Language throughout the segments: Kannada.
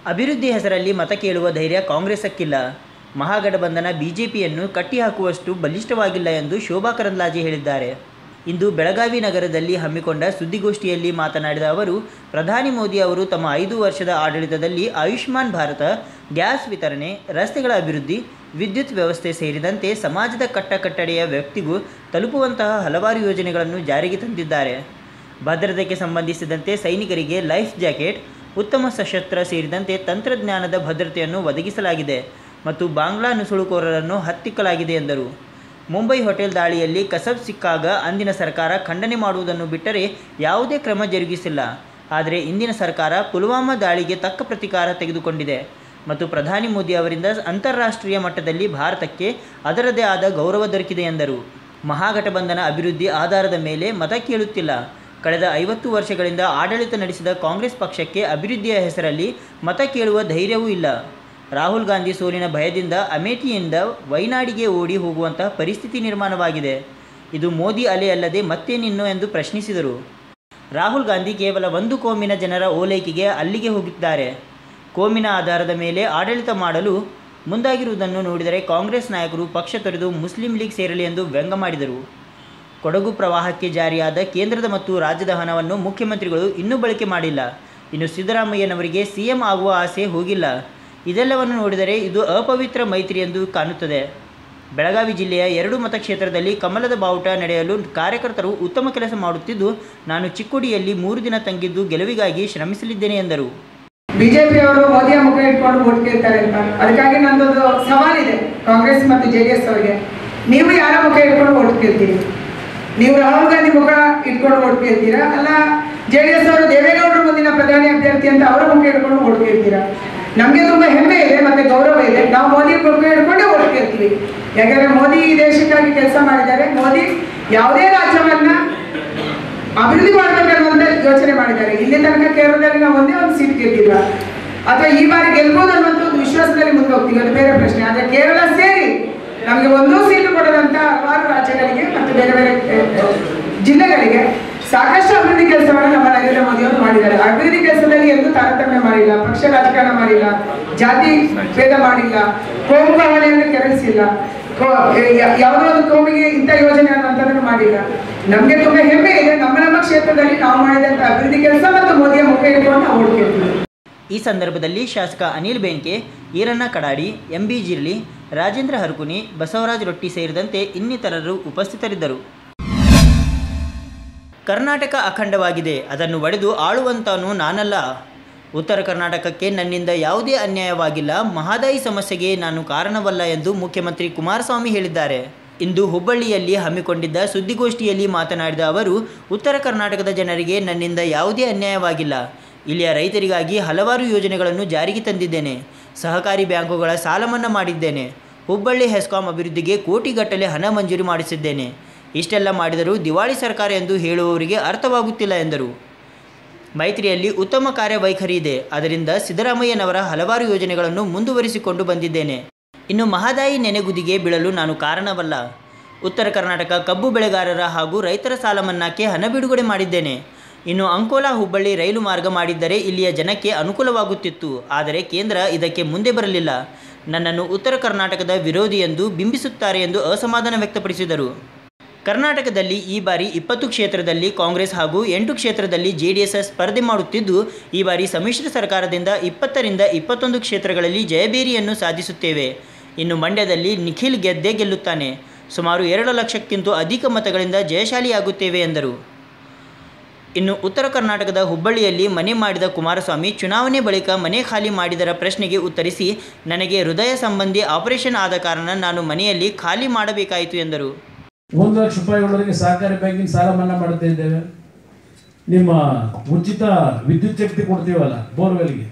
ಅಭಿವೃದ್ಧಿ ಹೆಸರಲ್ಲಿ ಮತ ಕೇಳುವ ಧೈರ್ಯ ಕಾಂಗ್ರೆಸ್ಸಕ್ಕಿಲ್ಲ ಮಹಾಗಠಬಂಧನ ಬಿಜೆಪಿಯನ್ನು ಕಟ್ಟಿಹಾಕುವಷ್ಟು ಬಲಿಷ್ಠವಾಗಿಲ್ಲ ಎಂದು ಶೋಭಾ ಕರಂದ್ಲಾಜೆ ಹೇಳಿದ್ದಾರೆ ಇಂದು ಬೆಳಗಾವಿ ನಗರದಲ್ಲಿ ಹಮ್ಮಿಕೊಂಡ ಸುದ್ದಿಗೋಷ್ಠಿಯಲ್ಲಿ ಮಾತನಾಡಿದ ಅವರು ಪ್ರಧಾನಿ ಮೋದಿ ಅವರು ತಮ್ಮ ಐದು ವರ್ಷದ ಆಡಳಿತದಲ್ಲಿ ಆಯುಷ್ಮಾನ್ ಭಾರತ ಗ್ಯಾಸ್ ವಿತರಣೆ ರಸ್ತೆಗಳ ಅಭಿವೃದ್ಧಿ ವಿದ್ಯುತ್ ವ್ಯವಸ್ಥೆ ಸೇರಿದಂತೆ ಸಮಾಜದ ಕಟ್ಟಕಟ್ಟಡೆಯ ವ್ಯಕ್ತಿಗೂ ತಲುಪುವಂತಹ ಹಲವಾರು ಯೋಜನೆಗಳನ್ನು ಜಾರಿಗೆ ತಂದಿದ್ದಾರೆ ಭದ್ರತೆಗೆ ಸಂಬಂಧಿಸಿದಂತೆ ಸೈನಿಕರಿಗೆ ಲೈಫ್ ಜಾಕೆಟ್ ಉತ್ತಮ ಸಶಸ್ತ್ರ ಸೇರಿದಂತೆ ತಂತ್ರಜ್ಞಾನದ ಭದ್ರತೆಯನ್ನು ಒದಗಿಸಲಾಗಿದೆ ಮತ್ತು ಬಾಂಗ್ಲಾ ನುಸುಳುಕೋರರನ್ನು ಹತ್ತಿಕ್ಕಲಾಗಿದೆ ಎಂದರು ಮುಂಬೈ ಹೋಟೆಲ್ ದಾಳಿಯಲ್ಲಿ ಕಸಬ್ ಸಿಕ್ಕಾಗ ಅಂದಿನ ಸರ್ಕಾರ ಖಂಡನೆ ಮಾಡುವುದನ್ನು ಬಿಟ್ಟರೆ ಯಾವುದೇ ಕ್ರಮ ಜರುಗಿಸಿಲ್ಲ ಆದರೆ ಇಂದಿನ ಸರ್ಕಾರ ಪುಲ್ವಾಮಾ ದಾಳಿಗೆ ತಕ್ಕ ಪ್ರತೀಕಾರ ತೆಗೆದುಕೊಂಡಿದೆ ಮತ್ತು ಪ್ರಧಾನಿ ಮೋದಿ ಅವರಿಂದ ಅಂತಾರಾಷ್ಟ್ರೀಯ ಮಟ್ಟದಲ್ಲಿ ಭಾರತಕ್ಕೆ ಅದರದೇ ಆದ ಗೌರವ ದೊರಕಿದೆ ಎಂದರು ಮಹಾಗಠಬಂಧನ ಅಭಿವೃದ್ಧಿ ಆಧಾರದ ಮೇಲೆ ಮತ ಕೇಳುತ್ತಿಲ್ಲ ಕಳೆದ ಐವತ್ತು ವರ್ಷಗಳಿಂದ ಆಡಳಿತ ನಡೆಸಿದ ಕಾಂಗ್ರೆಸ್ ಪಕ್ಷಕ್ಕೆ ಅಭಿವೃದ್ಧಿಯ ಹೆಸರಲ್ಲಿ ಮತ ಕೇಳುವ ಧೈರ್ಯವೂ ಇಲ್ಲ ರಾಹುಲ್ ಗಾಂಧಿ ಸೋಲಿನ ಭಯದಿಂದ ಅಮೇಠಿಯಿಂದ ವೈನಾಡಿಗೆ ಓಡಿ ಹೋಗುವಂತಹ ಪರಿಸ್ಥಿತಿ ನಿರ್ಮಾಣವಾಗಿದೆ ಇದು ಮೋದಿ ಅಲೆ ಅಲ್ಲದೆ ಮತ್ತೇನಿನ್ನು ಎಂದು ಪ್ರಶ್ನಿಸಿದರು ರಾಹುಲ್ ಗಾಂಧಿ ಕೇವಲ ಒಂದು ಕೋಮಿನ ಜನರ ಓಲೈಕೆಗೆ ಅಲ್ಲಿಗೆ ಹೋಗಿದ್ದಾರೆ ಕೋಮಿನ ಆಧಾರದ ಮೇಲೆ ಆಡಳಿತ ಮಾಡಲು ಮುಂದಾಗಿರುವುದನ್ನು ನೋಡಿದರೆ ಕಾಂಗ್ರೆಸ್ ನಾಯಕರು ಪಕ್ಷ ತೊರೆದು ಮುಸ್ಲಿಂ ಲೀಗ್ ಸೇರಲಿ ಎಂದು ವ್ಯಂಗ್ಯ ಮಾಡಿದರು ಕೊಡಗು ಪ್ರವಾಹಕ್ಕೆ ಜಾರಿಯಾದ ಕೇಂದ್ರದ ಮತ್ತು ರಾಜ್ಯದ ಹಣವನ್ನು ಮುಖ್ಯಮಂತ್ರಿಗಳು ಇನ್ನೂ ಬಳಕೆ ಮಾಡಿಲ್ಲ ಇನ್ನು ಸಿದ್ದರಾಮಯ್ಯನವರಿಗೆ ಸಿಎಂ ಆಗುವ ಆಸೆ ಹೋಗಿಲ್ಲ ಇದೆಲ್ಲವನ್ನು ನೋಡಿದರೆ ಇದು ಅಪವಿತ್ರ ಮೈತ್ರಿ ಎಂದು ಕಾಣುತ್ತದೆ ಬೆಳಗಾವಿ ಜಿಲ್ಲೆಯ ಎರಡು ಮತಕ್ಷೇತ್ರದಲ್ಲಿ ಕಮಲದ ಬಾವುಟ ನಡೆಯಲು ಕಾರ್ಯಕರ್ತರು ಉತ್ತಮ ಕೆಲಸ ಮಾಡುತ್ತಿದ್ದು ನಾನು ಚಿಕ್ಕೋಡಿಯಲ್ಲಿ ಮೂರು ದಿನ ತಂಗಿದ್ದು ಗೆಲುವಿಗಾಗಿ ಶ್ರಮಿಸಲಿದ್ದೇನೆ ಎಂದರು ಬಿಜೆಪಿ ಅವರು ಮೋದಿಯ ಮುಖ ಇಟ್ಕೊಂಡು ವೋಟ್ ಕೇಳ್ತಾರೆ ಅಂತ ಅದಕ್ಕಾಗಿ ನಂದೊಂದು ಸವಾಲಿದೆ ಕಾಂಗ್ರೆಸ್ ಮತ್ತು ಜೆ ಡಿ ಎಸ್ ಅವರಿಗೆ ನೀವು ಯಾರ ಮುಖ ಇಟ್ಕೊಂಡು ವೋಟ್ ಕೇಳ್ತೀರಿ ನೀವು ರಾಹುಲ್ ಗಾಂಧಿ ಮುಖ ಇಟ್ಕೊಂಡು ವೋಟ್ ಕೇಳ್ತೀರಾ ಅಲ್ಲ ಜೆ ಡಿ ಎಸ್ ಅವರು ದೇವೇಗೌಡರು ಮುಂದಿನ ಪ್ರಧಾನಿ ಅಭ್ಯರ್ಥಿ ಅಂತ ಅವರ ಮುಖ ಇಟ್ಕೊಂಡು ವೋಟ್ ಕೇಳ್ತೀರಾ ನಮಗೆ ತುಂಬಾ ಹೆಮ್ಮೆ ಇದೆ ಮತ್ತೆ ಗೌರವ ಇದೆ ನಾವು ಮೋದಿ ಮುಖ ಇಟ್ಕೊಂಡೇ ವೋಟ್ ಕೇಳ್ತೀವಿ ಯಾಕಂದ್ರೆ ಮೋದಿ ಈ ದೇಶಕ್ಕಾಗಿ ಕೆಲಸ ಮಾಡಿದ್ದಾರೆ ಮೋದಿ ಯಾವುದೇ ರಾಜ್ಯವನ್ನ ಅಭಿವೃದ್ಧಿ ಮಾಡ್ಬೇಕನ್ನುವಂತ ಯೋಚನೆ ಮಾಡಿದ್ದಾರೆ ಇಲ್ಲಿ ತನಕ ಕೇರಳದಲ್ಲಿ ನಾವು ಒಂದೇ ಒಂದು ಸೀಟ್ ಗೆದ್ದಿಲ್ಲ ಅಥವಾ ಈ ಬಾರಿ ಗೆಲ್ಬಹುದು ಅನ್ನುವಂಥ ಒಂದು ವಿಶ್ವಾಸದಲ್ಲಿ ಮುಂದೆ ಹೋಗ್ತೀವಿ ಅದು ಬೇರೆ ಪ್ರಶ್ನೆ ಆದ್ರೆ ಕೇರಳ ಸೇರಿ ನಮಗೆ ಒಂದೂ ಸೀಟು ಕೊಡದಂತ ಹಲವಾರು ರಾಜ್ಯಗಳಿಗೆ ಮತ್ತು ಬೇರೆ ಬೇರೆ ಅಹ್, ಜಿಲ್ಲೆಗಳಿಗೆ ಸಾಕಷ್ಟು ಅಭಿವೃದ್ಧಿ ಕೆಲಸವನ್ನು ನಮ್ಮ ನರೇಂದ್ರ ಮೋದಿ ಅವರು ಮಾಡಿದ್ದಾರೆ ಅಭಿವೃದ್ಧಿ ಕೆಲಸದಲ್ಲಿ ಎಂದೂ ತಾರತಮ್ಯ ಮಾಡಿಲ್ಲ ಪಕ್ಷ ರಾಜಕಾರಣ ಮಾಡಿಲ್ಲ ಜಾತಿ ಭೇದ ಮಾಡಿಲ್ಲ ಕೋಮು ಭಾವನೆಯನ್ನು ಕೆರಳಿಸಿಲ್ಲ ಕೋ- ಯಾ- ಯಾವುದೋ ಒಂದು ಕೋಮಿಗೆ ಇಂಥ ಯೋಜನೆ ಅನ್ನುವಂಥದ್ದನ್ನು ಮಾಡಿಲ್ಲ ನಮಗೆ ತುಂಬಾ ಹೆಮ್ಮೆ ಇದೆ ನಮ್ಮ ನಮ್ಮ ಕ್ಷೇತ್ರದಲ್ಲಿ ನಾವು ಮಾಡಿದಂಥ ಅಭಿವೃದ್ಧಿ ಕೆಲಸ ಮತ್ತು ಮೋದಿಯ ಮುಖ ಇಟ್ಕೊಂಡು ನಾವು ಓಡ್ಕೇಳ್ತೀವಿ ಈ ಸಂದರ್ಭದಲ್ಲಿ ಶಾಸಕ ಅನಿಲ್ ಬೆಂಕೆ ಈರಣ್ಣ ಕಡಾಡಿ ಎಂ ಬಿ ಜಿರ್ಲಿ ರಾಜೇಂದ್ರ ಹರ್ಕುನಿ ಬಸವರಾಜ್ ರೊಟ್ಟಿ ಸೇರಿದಂತೆ ಇನ್ನಿತರರು ಉಪಸ್ಥಿತರಿದ್ದರು ಕರ್ನಾಟಕ ಅಖಂಡವಾಗಿದೆ ಅದನ್ನು ಒಡೆದು ಆಳುವಂತನು ನಾನಲ್ಲ ಉತ್ತರ ಕರ್ನಾಟಕಕ್ಕೆ ನನ್ನಿಂದ ಯಾವುದೇ ಅನ್ಯಾಯವಾಗಿಲ್ಲ ಮಹದಾಯಿ ಸಮಸ್ಯೆಗೆ ನಾನು ಕಾರಣವಲ್ಲ ಎಂದು ಮುಖ್ಯಮಂತ್ರಿ ಕುಮಾರಸ್ವಾಮಿ ಹೇಳಿದ್ದಾರೆ ಇಂದು ಹುಬ್ಬಳ್ಳಿಯಲ್ಲಿ ಹಮ್ಮಿಕೊಂಡಿದ್ದ ಸುದ್ದಿಗೋಷ್ಠಿಯಲ್ಲಿ ಮಾತನಾಡಿದ ಅವರು ಉತ್ತರ ಕರ್ನಾಟಕದ ಜನರಿಗೆ ನನ್ನಿಂದ ಯಾವುದೇ ಅನ್ಯಾಯವಾಗಿಲ್ಲ ಇಲ್ಲಿಯ ರೈತರಿಗಾಗಿ ಹಲವಾರು ಯೋಜನೆಗಳನ್ನು ಜಾರಿಗೆ ತಂದಿದ್ದೇನೆ ಸಹಕಾರಿ ಬ್ಯಾಂಕುಗಳ ಸಾಲ ಮನ್ನಾ ಮಾಡಿದ್ದೇನೆ ಹುಬ್ಬಳ್ಳಿ ಹೆಸ್ಕಾಂ ಅಭಿವೃದ್ಧಿಗೆ ಕೋಟಿಗಟ್ಟಲೆ ಹಣ ಮಂಜೂರು ಮಾಡಿಸಿದ್ದೇನೆ ಇಷ್ಟೆಲ್ಲ ಮಾಡಿದರೂ ದಿವಾಳಿ ಸರ್ಕಾರ ಎಂದು ಹೇಳುವವರಿಗೆ ಅರ್ಥವಾಗುತ್ತಿಲ್ಲ ಎಂದರು ಮೈತ್ರಿಯಲ್ಲಿ ಉತ್ತಮ ಕಾರ್ಯವೈಖರಿ ಇದೆ ಅದರಿಂದ ಸಿದ್ದರಾಮಯ್ಯನವರ ಹಲವಾರು ಯೋಜನೆಗಳನ್ನು ಮುಂದುವರಿಸಿಕೊಂಡು ಬಂದಿದ್ದೇನೆ ಇನ್ನು ಮಹದಾಯಿ ನೆನೆಗುದಿಗೆ ಬೀಳಲು ನಾನು ಕಾರಣವಲ್ಲ ಉತ್ತರ ಕರ್ನಾಟಕ ಕಬ್ಬು ಬೆಳೆಗಾರರ ಹಾಗೂ ರೈತರ ಸಾಲ ಮನ್ನಾಕ್ಕೆ ಹಣ ಬಿಡುಗಡೆ ಮಾಡಿದ್ದೇನೆ ಇನ್ನು ಅಂಕೋಲಾ ಹುಬ್ಬಳ್ಳಿ ರೈಲು ಮಾರ್ಗ ಮಾಡಿದ್ದರೆ ಇಲ್ಲಿಯ ಜನಕ್ಕೆ ಅನುಕೂಲವಾಗುತ್ತಿತ್ತು ಆದರೆ ಕೇಂದ್ರ ಇದಕ್ಕೆ ಮುಂದೆ ಬರಲಿಲ್ಲ ನನ್ನನ್ನು ಉತ್ತರ ಕರ್ನಾಟಕದ ವಿರೋಧಿ ಎಂದು ಬಿಂಬಿಸುತ್ತಾರೆ ಎಂದು ಅಸಮಾಧಾನ ವ್ಯಕ್ತಪಡಿಸಿದರು ಕರ್ನಾಟಕದಲ್ಲಿ ಈ ಬಾರಿ ಇಪ್ಪತ್ತು ಕ್ಷೇತ್ರದಲ್ಲಿ ಕಾಂಗ್ರೆಸ್ ಹಾಗೂ ಎಂಟು ಕ್ಷೇತ್ರದಲ್ಲಿ ಜೆಡಿಎಸ್ ಸ್ಪರ್ಧೆ ಮಾಡುತ್ತಿದ್ದು ಈ ಬಾರಿ ಸಮ್ಮಿಶ್ರ ಸರ್ಕಾರದಿಂದ ಇಪ್ಪತ್ತರಿಂದ ಇಪ್ಪತ್ತೊಂದು ಕ್ಷೇತ್ರಗಳಲ್ಲಿ ಜಯಬೇರಿಯನ್ನು ಸಾಧಿಸುತ್ತೇವೆ ಇನ್ನು ಮಂಡ್ಯದಲ್ಲಿ ನಿಖಿಲ್ ಗೆದ್ದೇ ಗೆಲ್ಲುತ್ತಾನೆ ಸುಮಾರು ಎರಡು ಲಕ್ಷಕ್ಕಿಂತ ಅಧಿಕ ಮತಗಳಿಂದ ಜಯಶಾಲಿಯಾಗುತ್ತೇವೆ ಎಂದರು ಇನ್ನು ಉತ್ತರ ಕರ್ನಾಟಕದ ಹುಬ್ಬಳ್ಳಿಯಲ್ಲಿ ಮನೆ ಮಾಡಿದ ಕುಮಾರಸ್ವಾಮಿ ಚುನಾವಣೆ ಬಳಿಕ ಮನೆ ಖಾಲಿ ಮಾಡಿದರ ಪ್ರಶ್ನೆಗೆ ಉತ್ತರಿಸಿ ನನಗೆ ಹೃದಯ ಸಂಬಂಧಿ ಆಪರೇಷನ್ ಆದ ಕಾರಣ ನಾನು ಮನೆಯಲ್ಲಿ ಖಾಲಿ ಮಾಡಬೇಕಾಯಿತು ಎಂದರು ಒಂದು ಲಕ್ಷ ರೂಪಾಯಿಗಳವರೆಗೆ ಸಹಕಾರಿ ಬ್ಯಾಂಕಿನ ಸಾಲ ಮನ್ನಾ ಮಾಡ್ತಾ ಇದ್ದೇವೆ ನಿಮ್ಮ ಉಚಿತ ವಿದ್ಯುತ್ ಶಕ್ತಿ ಕೊಡ್ತೀವಲ್ಲ ಬೋರ್ವೆಲ್ಗೆ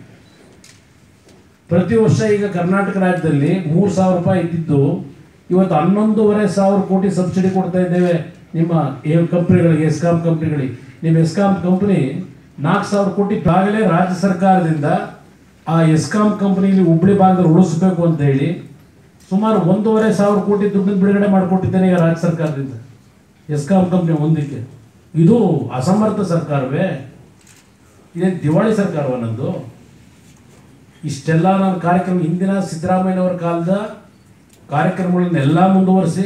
ಪ್ರತಿ ವರ್ಷ ಈಗ ಕರ್ನಾಟಕ ರಾಜ್ಯದಲ್ಲಿ ಮೂರು ಸಾವಿರ ರೂಪಾಯಿ ಇದ್ದಿದ್ದು ಇವತ್ತು ಹನ್ನೊಂದೂವರೆ ಸಾವಿರ ಕೋಟಿ ಸಬ್ಸಿಡಿ ಕೊಡ್ತಾ ಇದ್ದೇವೆ ನಿಮ್ಮ ಕಂಪ್ನಿಗಳಿಗೆ ಎಸ್ಕಾಂ ಕಂಪ್ನಿಗಳಿಗೆ ನಿಮ್ಮ ಎಸ್ಕಾಂ ಕಂಪ್ನಿ ನಾಲ್ಕು ಸಾವಿರ ಕೋಟಿ ಆಗಲೇ ರಾಜ್ಯ ಸರ್ಕಾರದಿಂದ ಆ ಎಸ್ಕಾಂ ಕಂಪ್ನಿಲಿ ಹುಬ್ಳಿ ಭಾಗದಲ್ಲಿ ಉಳಿಸ್ಬೇಕು ಅಂತ ಹೇಳಿ ಸುಮಾರು ಒಂದೂವರೆ ಸಾವಿರ ಕೋಟಿ ದುಡ್ಡನ್ನು ಬಿಡುಗಡೆ ಮಾಡಿಕೊಟ್ಟಿದ್ದೇನೆ ಈಗ ರಾಜ್ಯ ಸರ್ಕಾರದಿಂದ ಎಸ್ಕಾಂ ಕಂಪ್ನಿ ಒಂದಕ್ಕೆ ಇದು ಅಸಮರ್ಥ ಸರ್ಕಾರವೇ ಇದೇನು ದಿವಾಳಿ ಸರ್ಕಾರವ ನಂದು ಇಷ್ಟೆಲ್ಲ ನಾನು ಕಾರ್ಯಕ್ರಮ ಹಿಂದಿನ ಸಿದ್ದರಾಮಯ್ಯನವರ ಕಾಲದ ಕಾರ್ಯಕ್ರಮಗಳನ್ನೆಲ್ಲ ಮುಂದುವರಿಸಿ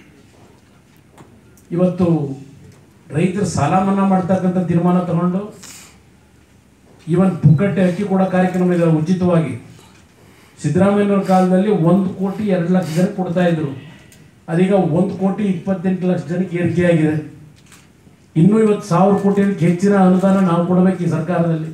ಇವತ್ತು ರೈತರ ಸಾಲ ಮನ್ನಾ ಮಾಡ್ತಕ್ಕಂಥ ತೀರ್ಮಾನ ತಗೊಂಡು ಇವನ್ ಪುಕ್ಕಟ್ಟೆ ಅಕ್ಕಿ ಕೊಡೋ ಕಾರ್ಯಕ್ರಮ ಇದೆ ಉಚಿತವಾಗಿ ಸಿದ್ದರಾಮಯ್ಯನವ್ರ ಕಾಲದಲ್ಲಿ ಒಂದು ಕೋಟಿ ಎರಡು ಲಕ್ಷ ಜನಕ್ಕೆ ಕೊಡ್ತಾ ಇದ್ರು ಅದೀಗ ಒಂದು ಕೋಟಿ ಇಪ್ಪತ್ತೆಂಟು ಲಕ್ಷ ಜನಕ್ಕೆ ಏರಿಕೆಯಾಗಿದೆ ಇನ್ನೂ ಇವತ್ತು ಸಾವಿರ ಕೋಟಿಯಕ್ಕೆ ಹೆಚ್ಚಿನ ಅನುದಾನ ನಾವು ಕೊಡಬೇಕು ಈ ಸರ್ಕಾರದಲ್ಲಿ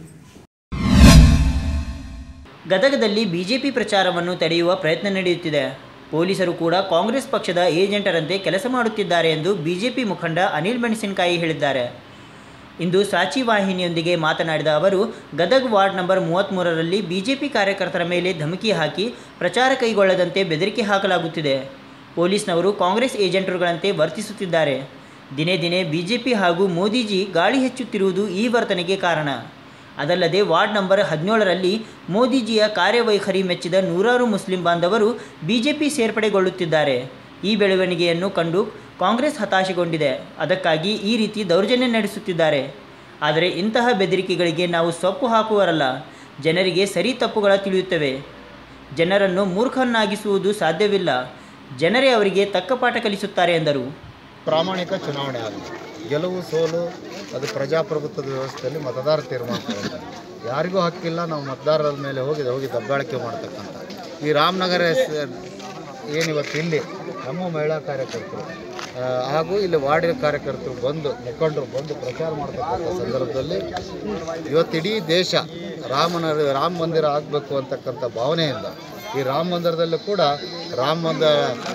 ಗದಗದಲ್ಲಿ ಬಿಜೆಪಿ ಪ್ರಚಾರವನ್ನು ತಡೆಯುವ ಪ್ರಯತ್ನ ನಡೆಯುತ್ತಿದೆ ಪೊಲೀಸರು ಕೂಡ ಕಾಂಗ್ರೆಸ್ ಪಕ್ಷದ ಏಜೆಂಟರಂತೆ ಕೆಲಸ ಮಾಡುತ್ತಿದ್ದಾರೆ ಎಂದು ಬಿಜೆಪಿ ಮುಖಂಡ ಅನಿಲ್ ಮೆಣಸಿನಕಾಯಿ ಹೇಳಿದ್ದಾರೆ ಇಂದು ಸಾಚಿ ವಾಹಿನಿಯೊಂದಿಗೆ ಮಾತನಾಡಿದ ಅವರು ಗದಗ್ ವಾರ್ಡ್ ನಂಬರ್ ಮೂವತ್ತ್ಮೂರರಲ್ಲಿ ಬಿಜೆಪಿ ಕಾರ್ಯಕರ್ತರ ಮೇಲೆ ಧಮಕಿ ಹಾಕಿ ಪ್ರಚಾರ ಕೈಗೊಳ್ಳದಂತೆ ಬೆದರಿಕೆ ಹಾಕಲಾಗುತ್ತಿದೆ ಪೊಲೀಸ್ನವರು ಕಾಂಗ್ರೆಸ್ ಏಜೆಂಟರುಗಳಂತೆ ವರ್ತಿಸುತ್ತಿದ್ದಾರೆ ದಿನೇ ದಿನೇ ಬಿಜೆಪಿ ಹಾಗೂ ಮೋದಿಜಿ ಗಾಳಿ ಹೆಚ್ಚುತ್ತಿರುವುದು ಈ ವರ್ತನೆಗೆ ಕಾರಣ ಅದಲ್ಲದೆ ವಾರ್ಡ್ ನಂಬರ್ ಹದಿನೇಳರಲ್ಲಿ ಮೋದಿಜಿಯ ಕಾರ್ಯವೈಖರಿ ಮೆಚ್ಚಿದ ನೂರಾರು ಮುಸ್ಲಿಂ ಬಾಂಧವರು ಬಿಜೆಪಿ ಸೇರ್ಪಡೆಗೊಳ್ಳುತ್ತಿದ್ದಾರೆ ಈ ಬೆಳವಣಿಗೆಯನ್ನು ಕಂಡು ಕಾಂಗ್ರೆಸ್ ಹತಾಶೆಗೊಂಡಿದೆ ಅದಕ್ಕಾಗಿ ಈ ರೀತಿ ದೌರ್ಜನ್ಯ ನಡೆಸುತ್ತಿದ್ದಾರೆ ಆದರೆ ಇಂತಹ ಬೆದರಿಕೆಗಳಿಗೆ ನಾವು ಸೊಪ್ಪು ಹಾಕುವರಲ್ಲ ಜನರಿಗೆ ಸರಿ ತಪ್ಪುಗಳ ತಿಳಿಯುತ್ತವೆ ಜನರನ್ನು ಮೂರ್ಖನ್ನಾಗಿಸುವುದು ಸಾಧ್ಯವಿಲ್ಲ ಜನರೇ ಅವರಿಗೆ ತಕ್ಕ ಪಾಠ ಕಲಿಸುತ್ತಾರೆ ಎಂದರು ಪ್ರಾಮಾಣಿಕ ಚುನಾವಣೆ ಆಗಲಿ ಗೆಲುವು ಸೋಲು ಅದು ಪ್ರಜಾಪ್ರಭುತ್ವದ ವ್ಯವಸ್ಥೆಯಲ್ಲಿ ಮತದಾರ ತೀರ್ಮಾನ ತಗೊಳ್ತಾರೆ. ಯಾರಿಗೂ ಹಕ್ಕಿಲ್ಲ ನಾವು ಮತದಾರರ ಮೇಲೆ ಹೋಗಿ ಹೋಗಿ ದಬ್ಬಾಳಿಕೆ ಮಾಡ್ತಕ್ಕಂಥ ಈ ರಾಮನಗರ ಸ- ಏನಿವತ್ತು ಇಲ್ಲಿ ನಮ್ಮ ಮಹಿಳಾ ಕಾರ್ಯಕರ್ತರು ಆ, ಹಾಗೂ ಇಲ್ಲಿ ವಾರ್ಡಿನ ಕಾರ್ಯಕರ್ತರು ಬಂದು ಮುಖಂಡರು ಬಂದು ಪ್ರಚಾರ ಮಾಡ್ತಕ್ಕಂಥ ಸಂದರ್ಭದಲ್ಲಿ ಇವತ್ತು ಇಡೀ ದೇಶ ರಾಮನ ರಾಮ ಮಂದಿರ ಆಗಬೇಕು ಅಂತಕ್ಕಂಥ ಭಾವನೆಯಿಂದ ಈ ರಾಮ ಮಂದಿರದಲ್ಲೂ ಕೂಡ ರಾಮ ಮಂದಿರ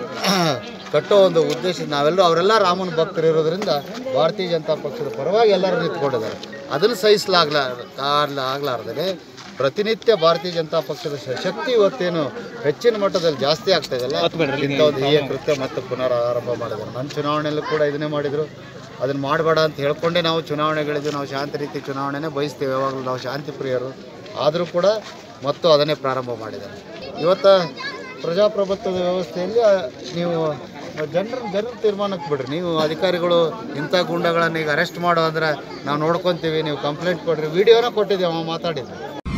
ಕಟ್ಟೋ ಒಂದು ಉದ್ದೇಶ ನಾವೆಲ್ಲರೂ ಅವರೆಲ್ಲ ರಾಮನ ಭಕ್ತರು ಇರೋದ್ರಿಂದ ಭಾರತೀಯ ಜನತಾ ಪಕ್ಷದ ಪರವಾಗಿ ಎಲ್ಲರೂ ನಿಂತ್ಕೊಂಡಿದ್ದಾರೆ ಅದನ್ನು ಸಹಿಸಲಾಗ್ಲ ಆಗ್ಲಾರ್ದೇ ಪ್ರತಿನಿತ್ಯ ಭಾರತೀಯ ಜನತಾ ಪಕ್ಷದ ಶ- ಶಕ್ತಿ ಇವತ್ತೇನು ಹೆಚ್ಚಿನ ಮಟ್ಟದಲ್ಲಿ ಜಾಸ್ತಿ ಆಗ್ತಾ ಇದೆಯಲ್ಲ ಇಂಥ ಒಂದು ಈ ಕೃತ್ಯ ಮತ್ತೆ ಪುನರ್ ಆರಂಭ ಮಾಡಿದ್ದಾರೆ ನನ್ನ ಚುನಾವಣೆಯಲ್ಲೂ ಕೂಡ ಇದನ್ನೇ ಮಾಡಿದರು ಅದನ್ನು ಮಾಡಬೇಡ ಅಂತ ಹೇಳ್ಕೊಂಡೇ ನಾವು ಚುನಾವಣೆಗಳಿದ್ದು ನಾವು ಶಾಂತಿ ರೀತಿ ಚುನಾವಣೆನೇ ಬಯಸ್ತೇವೆ ಯಾವಾಗಲೂ ನಾವು ಶಾಂತಿ ಪ್ರಿಯರು ಆದರೂ ಕೂಡ ಮತ್ತು ಅದನ್ನೇ ಪ್ರಾರಂಭ ಮಾಡಿದ್ದಾರೆ ಇವತ್ತು ಪ್ರಜಾಪ್ರಭುತ್ವದ ವ್ಯವಸ್ಥೆಯಲ್ಲಿ ಆ, ನೀವು ಜನರ ಜನರ ತೀರ್ಮಾನಕ್ಕೆ ಬಿಡ್ರಿ ನೀವು ಅಧಿಕಾರಿಗಳು ಇಂಥ ಗುಂಡಗಳನ್ನು ಈಗ ಅರೆಸ್ಟ್ ಮಾಡೋ ಅಂದ್ರೆ ನಾವು ನೋಡ್ಕೊತೀವಿ ನೀವು ಕಂಪ್ಲೇಂಟ್ ಕೊಡ್ರಿ ವಿಡಿಯೋನ ಕೊಟ್ಟಿದ್ದೀವಿ ಅವ ಮಾತಾಡಿದ್ದು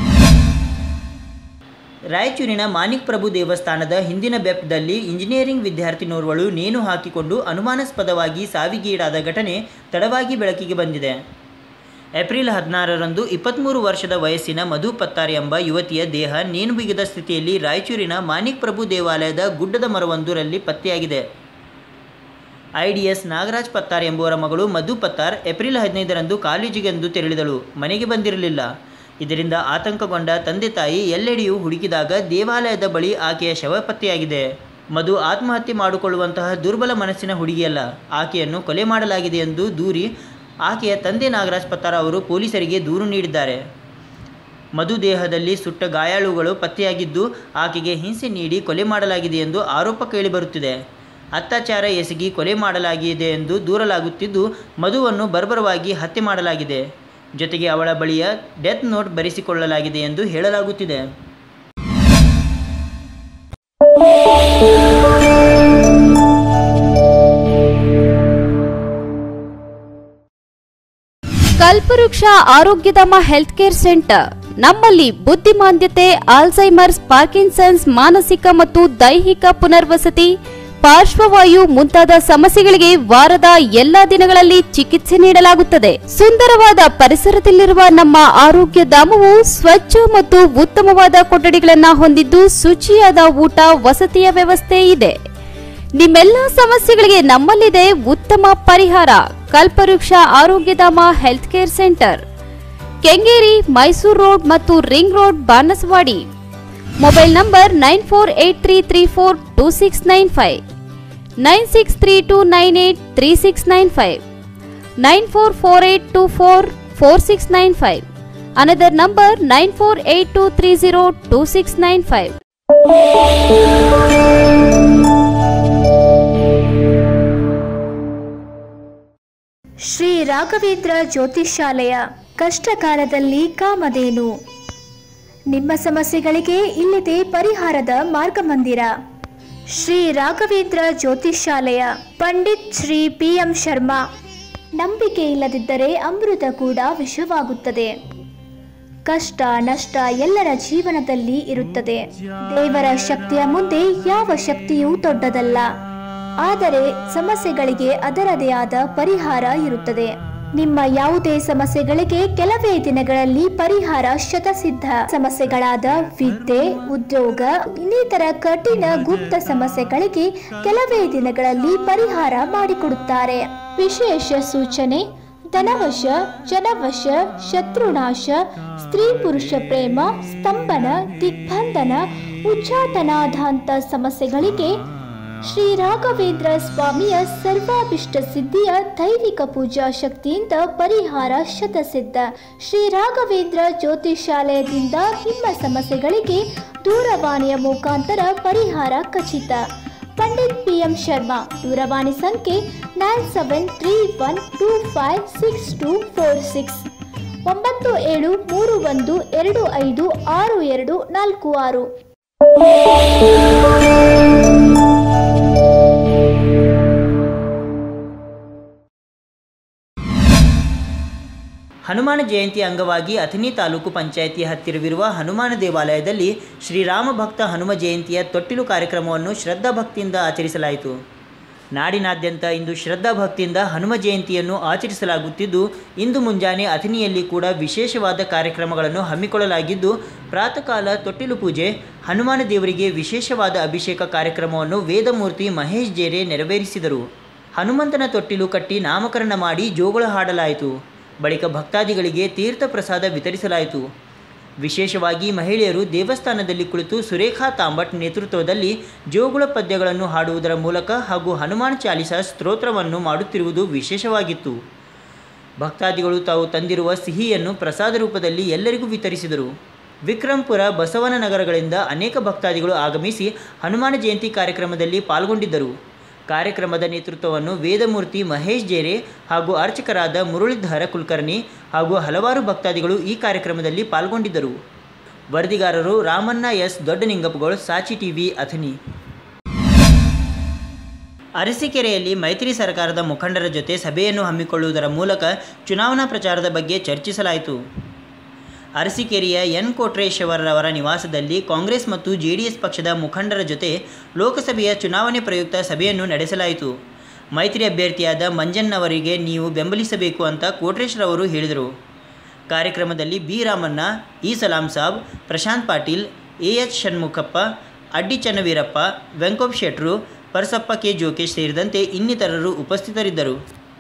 ರಾಯಚೂರಿನ ಮಾಣಿಕ್ ಪ್ರಭು ದೇವಸ್ಥಾನದ ಹಿಂದಿನ ಬೆಪ್ಪದಲ್ಲಿ ಇಂಜಿನಿಯರಿಂಗ್ ವಿದ್ಯಾರ್ಥಿನೋರ್ವಳು ನೇಣು ಹಾಕಿಕೊಂಡು ಅನುಮಾನಾಸ್ಪದವಾಗಿ ಸಾವಿಗೀಡಾದ ಘಟನೆ ತಡವಾಗಿ ಬೆಳಕಿಗೆ ಬಂದಿದೆ ಏಪ್ರಿಲ್ ಹದಿನಾರರಂದು ಇಪ್ಪತ್ತ್ಮೂರು ವರ್ಷದ ವಯಸ್ಸಿನ ಮಧು ಪತ್ತಾರಿ ಎಂಬ ಯುವತಿಯ ದೇಹ ನೇಣು ಬಿಗಿದ ಸ್ಥಿತಿಯಲ್ಲಿ ರಾಯಚೂರಿನ ಮಾಣಿಕ್ ಪ್ರಭು ದೇವಾಲಯದ ಗುಡ್ಡದ ಮರವೊಂದರಲ್ಲಿ ಪತ್ತೆಯಾಗಿದೆ ಐಡಿಎಸ್ ನಾಗರಾಜ್ ಪತ್ತಾರ್ ಎಂಬುವರ ಮಗಳು ಮಧು ಪತ್ತಾರ್ ಏಪ್ರಿಲ್ ಹದಿನೈದರಂದು ಕಾಲೇಜಿಗೆಂದು ತೆರಳಿದಳು ಮನೆಗೆ ಬಂದಿರಲಿಲ್ಲ ಇದರಿಂದ ಆತಂಕಗೊಂಡ ತಂದೆ ತಾಯಿ ಎಲ್ಲೆಡೆಯೂ ಹುಡುಕಿದಾಗ ದೇವಾಲಯದ ಬಳಿ ಆಕೆಯ ಶವ ಪತ್ತೆಯಾಗಿದೆ ಮಧು ಆತ್ಮಹತ್ಯೆ ಮಾಡಿಕೊಳ್ಳುವಂತಹ ದುರ್ಬಲ ಮನಸ್ಸಿನ ಹುಡುಗಿಯಲ್ಲ ಆಕೆಯನ್ನು ಕೊಲೆ ಮಾಡಲಾಗಿದೆ ಎಂದು ದೂರಿ ಆಕೆಯ ತಂದೆ ನಾಗರಾಜ್ ಪತ್ತಾರ್ ಅವರು ಪೊಲೀಸರಿಗೆ ದೂರು ನೀಡಿದ್ದಾರೆ ಮಧು ದೇಹದಲ್ಲಿ ಸುಟ್ಟ ಗಾಯಾಳುಗಳು ಪತ್ತೆಯಾಗಿದ್ದು ಆಕೆಗೆ ಹಿಂಸೆ ನೀಡಿ ಕೊಲೆ ಮಾಡಲಾಗಿದೆ ಎಂದು ಆರೋಪ ಕೇಳಿಬರುತ್ತಿದೆ ಅತ್ಯಾಚಾರ ಎಸಗಿ ಕೊಲೆ ಮಾಡಲಾಗಿದೆ ಎಂದು ದೂರಲಾಗುತ್ತಿದ್ದು ಮಧುವನ್ನು ಬರ್ಬರವಾಗಿ ಹತ್ಯೆ ಮಾಡಲಾಗಿದೆ ಜೊತೆಗೆ ಅವಳ ಬಳಿಯ ಡೆತ್ ನೋಟ್ ಬರೆಸಿಕೊಳ್ಳಲಾಗಿದೆ ಎಂದು ಹೇಳಲಾಗುತ್ತಿದೆ ಕಲ್ಪವೃಕ್ಷ ಆರೋಗ್ಯಧಾಮ ಹೆಲ್ತ್ ಕೇರ್ ಸೆಂಟರ್ ನಮ್ಮಲ್ಲಿ ಬುದ್ಧಿಮಾಂದ್ಯತೆ ಆಲ್ಝೈಮರ್ಸ್ ಪಾರ್ಕಿನ್ಸನ್ಸ್ ಮಾನಸಿಕ ಮತ್ತು ದೈಹಿಕ ಪುನರ್ವಸತಿ ಪಾರ್ಶ್ವವಾಯು ಮುಂತಾದ ಸಮಸ್ಯೆಗಳಿಗೆ ವಾರದ ಎಲ್ಲಾ ದಿನಗಳಲ್ಲಿ ಚಿಕಿತ್ಸೆ ನೀಡಲಾಗುತ್ತದೆ ಸುಂದರವಾದ ಪರಿಸರದಲ್ಲಿರುವ ನಮ್ಮ ಆರೋಗ್ಯ ಧಾಮವು ಸ್ವಚ್ಛ ಮತ್ತು ಉತ್ತಮವಾದ ಕೊಠಡಿಗಳನ್ನ ಹೊಂದಿದ್ದು ಶುಚಿಯಾದ ಊಟ ವಸತಿಯ ವ್ಯವಸ್ಥೆ ಇದೆ ನಿಮ್ಮೆಲ್ಲ ಸಮಸ್ಯೆಗಳಿಗೆ ನಮ್ಮಲ್ಲಿದೆ ಉತ್ತಮ ಪರಿಹಾರ Kalpavriksha Arogyadhama health care centre Kengeri Mysuru road and ring road Banaswadi mobile number nine four eight three three four two six nine five nine six three two nine eight three six nine five nine four four eight two four four six nine five another number nine four eight two three zero two six nine five Shri Raghavendra Jyotishyalaya ಕಷ್ಟಕಾಲದಲ್ಲಿ ಕಾಮಧೇನು ನಿಮ್ಮ ಸಮಸ್ಯೆಗಳಿಗೆ ಇಲ್ಲಿದೆ ಪರಿಹಾರದ ಮಾರ್ಗಮಂದಿರ ಶ್ರೀ ರಾಘವೇಂದ್ರ ಜ್ಯೋತಿಷ್ಯಾಲಯ ಪಂಡಿತ್ ಶ್ರೀ ಪಿ ಎಂ ಶರ್ಮಾ ನಂಬಿಕೆ ಇಲ್ಲದಿದ್ದರೆ ಅಮೃತ ಕೂಡ ವಿಷವಾಗುತ್ತದೆ ಕಷ್ಟ ನಷ್ಟ ಎಲ್ಲರ ಜೀವನದಲ್ಲಿ ಇರುತ್ತದೆ ದೇವರ ಶಕ್ತಿಯ ಮುಂದೆ ಯಾವ ಶಕ್ತಿಯೂ ದೊಡ್ಡದಲ್ಲ ಆದರೆ ಸಮಸ್ಯೆಗಳಿಗೆ ಅದರದೇ ಆದ ಪರಿಹಾರ ಇರುತ್ತದೆ ನಿಮ್ಮ ಯಾವುದೇ ಸಮಸ್ಯೆಗಳಿಗೆ ಕೆಲವೇ ದಿನಗಳಲ್ಲಿ ಪರಿಹಾರ ಶತಸಿದ್ಧ ಸಮಸ್ಯೆಗಳಾದ ವಿದ್ಯೆ ಉದ್ಯೋಗ ಇನ್ನಿತರ ಕಠಿಣ ಗುಪ್ತ ಸಮಸ್ಯೆಗಳಿಗೆ ಕೆಲವೇ ದಿನಗಳಲ್ಲಿ ಪರಿಹಾರ ಮಾಡಿಕೊಡುತ್ತಾರೆ ವಿಶೇಷ ಸೂಚನೆ ಧನವಶ ಜನವಶ ಶತ್ರುನಾಶ ಸ್ತ್ರೀ ಪುರುಷ ಪ್ರೇಮ ಸ್ತಂಭನ ದಿಗ್ಬಂಧನ ಉಚ್ಚಾಟನಾಧಾಂತ ಸಮಸ್ಯೆಗಳಿಗೆ ಶ್ರೀ ರಾಘವೇಂದ್ರ ಸ್ವಾಮಿಯ ಸರ್ವಾಭಿಷ್ಟ ಸಿದ್ಧಿಯ ದೈವಿಕ ಪೂಜಾ ಶಕ್ತಿಯಿಂದ ಪರಿಹಾರ ಶತಸಿದ್ಧ ಶ್ರೀ ರಾಘವೇಂದ್ರ ಜ್ಯೋತಿಷಾಲಯದಿಂದ ನಿಮ್ಮ ಸಮಸ್ಯೆಗಳಿಗೆ ದೂರವಾಣಿಯ ಮುಖಾಂತರ ಪರಿಹಾರ ಖಚಿತ ಪಂಡಿತ್ ಪಿ ಎಂ ಶರ್ಮಾ ದೂರವಾಣಿ ಸಂಖ್ಯೆ nine seven three one two five six two four six ಒಂಬತ್ತು ಏಳು ಮೂರು ಒಂದು ಎರಡು ಐದು ಆರು ಎರಡು ನಾಲ್ಕು ಆರು ಹನುಮಾನ ಜಯಂತಿ ಅಂಗವಾಗಿ ಅಥಣಿ ತಾಲೂಕು ಪಂಚಾಯಿತಿ ಹತ್ತಿರವಿರುವ ಹನುಮಾನ ದೇವಾಲಯದಲ್ಲಿ ಶ್ರೀರಾಮ ಭಕ್ತ ಹನುಮ ಜಯಂತಿಯ ತೊಟ್ಟಿಲು ಕಾರ್ಯಕ್ರಮವನ್ನು ಶ್ರದ್ಧಾಭಕ್ತಿಯಿಂದ ಆಚರಿಸಲಾಯಿತು ನಾಡಿನಾದ್ಯಂತ ಇಂದು ಶ್ರದ್ಧಾಭಕ್ತಿಯಿಂದ ಹನುಮ ಜಯಂತಿಯನ್ನು ಆಚರಿಸಲಾಗುತ್ತಿದ್ದು ಇಂದು ಮುಂಜಾನೆ ಅಥಣಿಯಲ್ಲಿ ಕೂಡ ವಿಶೇಷವಾದ ಕಾರ್ಯಕ್ರಮಗಳನ್ನು ಹಮ್ಮಿಕೊಳ್ಳಲಾಗಿದ್ದು ಪ್ರಾತಃಕಾಲ ತೊಟ್ಟಿಲು ಪೂಜೆ ಹನುಮಾನ ದೇವರಿಗೆ ವಿಶೇಷವಾದ ಅಭಿಷೇಕ ಕಾರ್ಯಕ್ರಮವನ್ನು ವೇದಮೂರ್ತಿ ಮಹೇಶ್ ಜೇರೆ ನೆರವೇರಿಸಿದರು ಹನುಮಂತನ ತೊಟ್ಟಿಲು ಕಟ್ಟಿ ನಾಮಕರಣ ಮಾಡಿ ಜೋಗುಳ ಹಾಡಲಾಯಿತು ಬಳಿಕ ಭಕ್ತಾದಿಗಳಿಗೆ ತೀರ್ಥ ಪ್ರಸಾದ ವಿತರಿಸಲಾಯಿತು ವಿಶೇಷವಾಗಿ ಮಹಿಳೆಯರು ದೇವಸ್ಥಾನದಲ್ಲಿ ಕುಳಿತು ಸುರೇಖಾ ತಾಂಬಟ್ ನೇತೃತ್ವದಲ್ಲಿ ಜೋಗುಳ ಪದ್ಯಗಳನ್ನು ಹಾಡುವುದರ ಮೂಲಕ ಹಾಗೂ ಹನುಮಾನ್ ಚಾಲಿಸ ಸ್ತೋತ್ರವನ್ನು ಮಾಡುತ್ತಿರುವುದು ವಿಶೇಷವಾಗಿತ್ತು ಭಕ್ತಾದಿಗಳು ತಾವು ತಂದಿರುವ ಸಿಹಿಯನ್ನು ಪ್ರಸಾದ ರೂಪದಲ್ಲಿ ಎಲ್ಲರಿಗೂ ವಿತರಿಸಿದರು ವಿಕ್ರಂಪುರ ಬಸವನ ನಗರಗಳಿಂದ ಅನೇಕ ಭಕ್ತಾದಿಗಳು ಆಗಮಿಸಿ ಹನುಮಾನ ಜಯಂತಿ ಕಾರ್ಯಕ್ರಮದಲ್ಲಿ ಪಾಲ್ಗೊಂಡಿದ್ದರು ಕಾರ್ಯಕ್ರಮದ ನೇತೃತ್ವವನ್ನು ವೇದಮೂರ್ತಿ ಮಹೇಶ್ ಜೇರೆ ಹಾಗೂ ಅರ್ಚಕರಾದ ಮುರಳೀಧರ ಕುಲಕರ್ಣಿ ಹಾಗೂ ಹಲವಾರು ಭಕ್ತಾದಿಗಳು ಈ ಕಾರ್ಯಕ್ರಮದಲ್ಲಿ ಪಾಲ್ಗೊಂಡಿದ್ದರು ವರದಿಗಾರರು ರಾಮಣ್ಣ ಎಸ್ ದೊಡ್ಡನಿಂಗಪ್ಪಗಳು ಸಾಚಿ ಟಿವಿ ಅಥಣಿ ಅರಸೀಕೆರೆಯಲ್ಲಿ ಮೈತ್ರಿ ಸರ್ಕಾರದ ಮುಖಂಡರ ಜೊತೆ ಸಭೆಯನ್ನು ಹಮ್ಮಿಕೊಳ್ಳುವುದರ ಮೂಲಕ ಚುನಾವಣಾ ಪ್ರಚಾರದ ಬಗ್ಗೆ ಚರ್ಚಿಸಲಾಯಿತು ಅರಸೀಕೆರೆಯ ಎನ್ ಕೋಟ್ರೇಶ್ವರರವರ ನಿವಾಸದಲ್ಲಿ ಕಾಂಗ್ರೆಸ್ ಮತ್ತು ಜೆಡಿಎಸ್ ಪಕ್ಷದ ಮುಖಂಡರ ಜೊತೆ ಲೋಕಸಭೆಯ ಚುನಾವಣೆ ಪ್ರಯುಕ್ತ ಸಭೆಯನ್ನು ನಡೆಸಲಾಯಿತು ಮೈತ್ರಿ ಅಭ್ಯರ್ಥಿಯಾದ ಮಂಜನ್ನವರಿಗೆ ನೀವು ಬೆಂಬಲಿಸಬೇಕು ಅಂತ ಕೋಟ್ರೇಶ್ರವರು ಹೇಳಿದರು ಕಾರ್ಯಕ್ರಮದಲ್ಲಿ B Ramanna E Salam Saab Prashant Patil A H Shanmukhappa Addi Channaveerappa ವೆಂಕೋಪ್ ಶೆಟ್ರು ಪರಸಪ್ಪ ಕೆ ಜೋಕೇಶ್ ಸೇರಿದಂತೆ ಇನ್ನಿತರರು ಉಪಸ್ಥಿತರಿದ್ದರು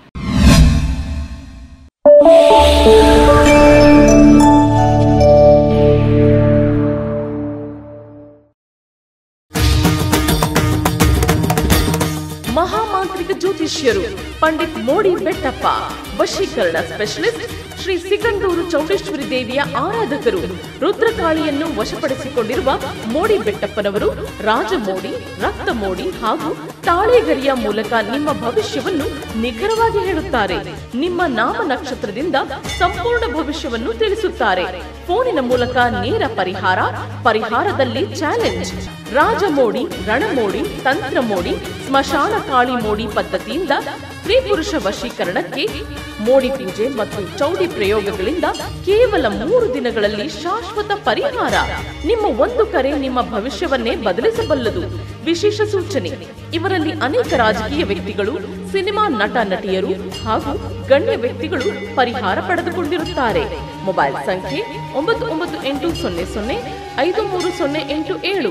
ಮಹಾಮಾಂತ್ರಿಕ ಜ್ಯೋತಿಷ್ಯರು ಪಂಡಿತ್ ಮೋಡಿ ಬೆಟ್ಟಪ್ಪ ವಶೀಕರಣ ಸ್ಪೆಷಲಿಸ್ಟ್ ಶ್ರೀ ಸಿಗಂದೂರು ಚೌಡೇಶ್ವರಿ ದೇವಿಯ ಆರಾಧಕರು ರುದ್ರಕಾಳಿಯನ್ನು ವಶಪಡಿಸಿಕೊಂಡಿರುವ ಮೋಡಿ ಬೆಟ್ಟಪ್ಪನವರು ರಾಜಮೋಡಿ ರಕ್ತ ಮೋಡಿ ಹಾಗೂ ತಾಳೆಗರಿಯ ಮೂಲಕ ನಿಮ್ಮ ಭವಿಷ್ಯವನ್ನು ನಿಖರವಾಗಿ ಹೇಳುತ್ತಾರೆ ನಿಮ್ಮ ನಾಮ ನಕ್ಷತ್ರದಿಂದ ಸಂಪೂರ್ಣ ಭವಿಷ್ಯವನ್ನು ತಿಳಿಸುತ್ತಾರೆ ಫೋನಿನ ಮೂಲಕ ನೇರ ಪರಿಹಾರ ಪರಿಹಾರದಲ್ಲಿ ಚಾಲೆಂಜ್ ರಾಜಮೋಡಿ ರಣಮೋಡಿ ತಂತ್ರಮೋಡಿ ಸ್ಮಶಾನ ಕಾಳಿ ಮೋಡಿ ಪದ್ಧತಿಯಿಂದ ಸ್ತ್ರೀ ಪುರುಷ ವಶೀಕರಣಕ್ಕೆ ಮೋಡಿ ಪೂಜೆ ಮತ್ತು ಚೌಡಿ ಪ್ರಯೋಗಗಳಿಂದ ಕೇವಲ ಮೂರು ದಿನಗಳಲ್ಲಿ ಶಾಶ್ವತ ಪರಿಹಾರ ನಿಮ್ಮ ಒಂದು ಕರೆ ನಿಮ್ಮ ಭವಿಷ್ಯವನ್ನೇ ಬದಲಿಸಬಲ್ಲದು ವಿಶೇಷ ಸೂಚನೆ ಇವರಲ್ಲಿ ಅನೇಕ ರಾಜಕೀಯ ವ್ಯಕ್ತಿಗಳು ಸಿನಿಮಾ ನಟ ನಟಿಯರು ಹಾಗೂ ಗಣ್ಯ ವ್ಯಕ್ತಿಗಳು ಪರಿಹಾರ ಪಡೆದುಕೊಂಡಿರುತ್ತಾರೆ ಮೊಬೈಲ್ ಸಂಖ್ಯೆ ಒಂಬತ್ತು ಒಂಬತ್ತು ಎಂಟು ಸೊನ್ನೆ ಸೊನ್ನೆ ಐದು ಮೂರು ಸೊನ್ನೆ ಎಂಟು ಏಳು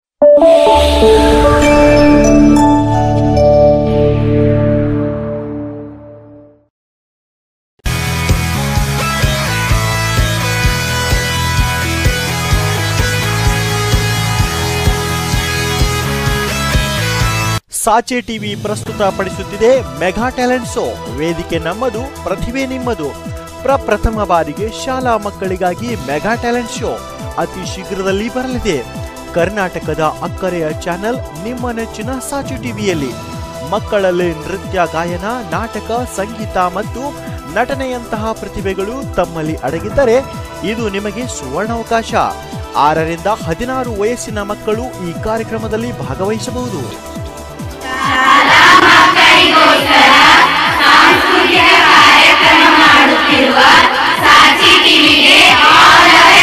ಸಾಚೆ ಟಿವಿ ಪ್ರಸ್ತುತಪಡಿಸುತ್ತಿದೆ ಮೆಗಾ ಟ್ಯಾಲೆಂಟ್ ಶೋ ವೇದಿಕೆ ನಮ್ಮದು ಪ್ರತಿಭೆ ನಿಮ್ಮದು ಪ್ರಪ್ರಥಮ ಬಾರಿಗೆ ಶಾಲಾ ಮಕ್ಕಳಿಗಾಗಿ ಮೆಗಾ ಟ್ಯಾಲೆಂಟ್ ಶೋ ಅತಿ ಶೀಘ್ರದಲ್ಲಿ ಬರಲಿದೆ ಕರ್ನಾಟಕದ ಅಕ್ಕರೆಯ ಚಾನೆಲ್ ನಿಮ್ಮ ನೆಚ್ಚಿನ ಸಾಚು ಟಿವಿಯಲ್ಲಿ ಮಕ್ಕಳಲ್ಲಿ ನೃತ್ಯ ಗಾಯನ ನಾಟಕ ಸಂಗೀತ ಮತ್ತು ನಟನೆಯಂತಹ ಪ್ರತಿಭೆಗಳು ತಮ್ಮಲ್ಲಿ ಅಡಗಿದ್ದರೆ ಇದು ನಿಮಗೆ ಸುವರ್ಣಾವಕಾಶ ಆರರಿಂದ ಹದಿನಾರು ವಯಸ್ಸಿನ ಮಕ್ಕಳು ಈ ಕಾರ್ಯಕ್ರಮದಲ್ಲಿ ಭಾಗವಹಿಸಬಹುದು ಸಾಂಸ್ಕೃತಿಕ ಕಾರ್ಯಕ್ರಮ ಮಾಡುತ್ತಿರುವ ಸಾಚಿ ಟಿವಿಗೆ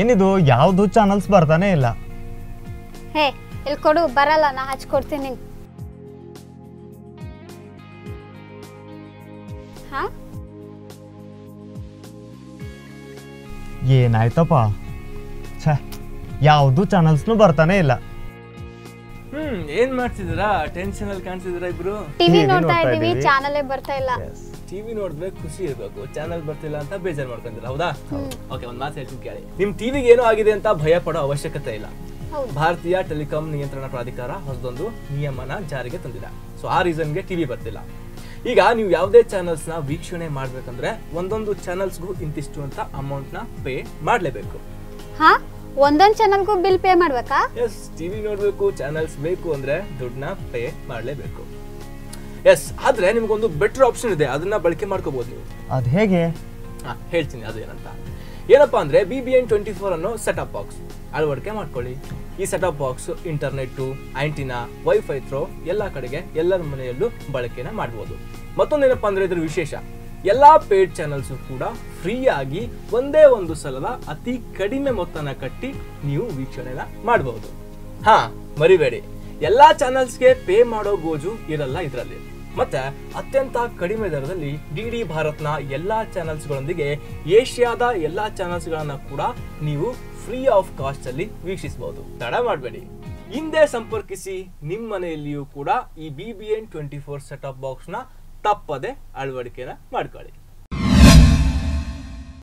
ಏನಿದು ಯಾವುದು ಚಾನಲ್ಸ್ ಬರ್ತಾನೆ ಇಲ್ಲ ಹೇ ಇಲ್ಲಿ ಕೊಡು ಬರಲ್ಲ ನಾ ಹಚ್ಕೊಡ್ತೀನಿ ನಿಂಗೆ ಹಾ ಏನಾಯ್ತಪ್ಪ ಛೇ ಯಾವುದು ಚಾನಲ್ಸ್ನು ಬರ್ತಾನೆ ಇಲ್ಲ ಹ್ಮ್ ಏನ್ ಮಾಡ್ತಿದ್ದೀರಾ ಟೆನ್ಷನ್ ಅಲ್ಲಿ ಕಾಣಿಸಿದಿರಾ ಇಬ್ರು ಟಿವಿ TV ನೋಡ್ತಾ ನೋಡ್ತಾ ಇದೀವಿ ಇದೀವಿ. ಚಾನಲೇ ಬರ್ತಾ ಇಲ್ಲ ಟಿವಿ ನೋಡ್ಬೇಕು ಖುಷಿ ಇರ್ಬೇಕು ಚಾನಲ್ ಬರ್ತಿಲ್ಲ ಅಂತ ಬೇಜಾರ್ ಮಾಡ್ಕೊಂತೀರ ಹೌದಾ ಓಕೆ ಒಂದ್ ಮಾತು ಹೇಳ್ತೀನಿ ಕೇಳಿ ನಿಮ್ ಟಿವಿಗೆ ಏನೋ ಆಗಿದೆ ಅಂತ ಭಯ ಪಡೋ ಅವಶ್ಯಕತೆ ಇಲ್ಲ ಹೌದು. ಭಾರತೀಯ ಟೆಲಿಕಾಂ ನಿಯಂತ್ರಣ ಪ್ರಾಧಿಕಾರ ಹೊಸದೊಂದು ನಿಯಮನ ಜಾರಿಗೆ ತಂದಿದೆ ಸೊ ಆ ರೀಸನ್ಗೆ ಟಿವಿ ಬರ್ತಿಲ್ಲ ಈಗ ನೀವು ಯಾವುದೇ ಚಾನಲ್ಸ್ ನ ವೀಕ್ಷಣೆ ಮಾಡ್ಬೇಕಂದ್ರೆ ಒಂದೊಂದು ಚಾನಲ್ಸ್ಗೂ ಇಂತಿಷ್ಟು ಅಂತ ಅಮೌಂಟ್ ನ ಪೇ ಮಾಡ್ಲೇಬೇಕು ಹಾ ಒಂದೊಂದ್ ಚಾನಲ್ಗೂ ಬಿಲ್ ಪೇ ಮಾಡ್ಬೇಕಾ ಎಸ್ ಟಿವಿ ನೋಡ್ಬೇಕು ಚಾನಲ್ಸ್ ಬೇಕು ಅಂದ್ರೆ ದುಡ್ಡನ್ನ ಪೇ ಮಾಡ್ಲೇಬೇಕು ಎಸ್ ಆದ್ರೆ ನಿಮ್ಗೊಂದು ಬೆಟರ್ ಆಪ್ಷನ್ ಇದೆ ಅದನ್ನ ಬಳಕೆ ಮಾಡ್ಕೋಬಹುದು ನೀವು ಅದು ಹೇಗೆ ಹಾ, ಹೇಳ್ತೀನಿ ಅದು ಏನಂತ ಏನಪ್ಪಾ ಅಂದ್ರೆ B B N twenty four ಅನ್ನೋ ಸೆಟಪ್ ಬಾಕ್ಸ್ ಅಳವಡಿಕೆ ಮಾಡ್ಕೊಳ್ಳಿ ಈ setup box internet antenna wifi through ಎಲ್ಲ ಕಡೆಗೆ ಎಲ್ಲರ ಮನೆಯಲ್ಲೂ ಬಳಕೆನ ಮಾಡ್ಬೋದು ಮತ್ತೊಂದೇನಪ್ಪ ಅಂದ್ರೆ ಇದ್ರ ವಿಶೇಷ ಎಲ್ಲಾ ಪೇಡ್ ಚಾನಲ್ಸ್ ಕೂಡ ಫ್ರೀ ಆಗಿ ಒಂದೇ ಒಂದು ಸಲದ ಅತಿ ಕಡಿಮೆ ಮೊತ್ತನ ಕಟ್ಟಿ ನೀವು ವೀಕ್ಷಣೆನ ಮಾಡಬಹುದು ಹಾ ಮರಿಬೇಡಿ ಎಲ್ಲಾ ಚಾನಲ್ಸ್ಗೆ ಪೇ ಮಾಡೋ ಗೋಜು ಇರಲ್ಲ ಇದರಲ್ಲಿ ಮತ್ತೆ ಅತ್ಯಂತ ಕಡಿಮೆ ದರದಲ್ಲಿ ಡಿ ಡಿ ಭಾರತ್ನ ಎಲ್ಲಾ ಚಾನಲ್ಸ್ಗಳೊಂದಿಗೆ ಏಷ್ಯಾದ ಎಲ್ಲಾ ಚಾನಲ್ಸ್ಗಳನ್ನ ಕೂಡ ನೀವು ಫ್ರೀ ಆಫ್ ಕಾಸ್ಟ್ ಅಲ್ಲಿ ವೀಕ್ಷಿಸಬಹುದು ತಡ ಮಾಡಬೇಡಿ ಹಿಂದೆ ಸಂಪರ್ಕಿಸಿ ನಿಮ್ಮ ಮನೆಯಲ್ಲಿಯೂ ಕೂಡ ಈ B B N twenty four set off ಬಾಕ್ಸ್ನ ತಪ್ಪದೆ ಅಳವಡಿಕೆನ ಮಾಡ್ಕೊಳ್ಳಿ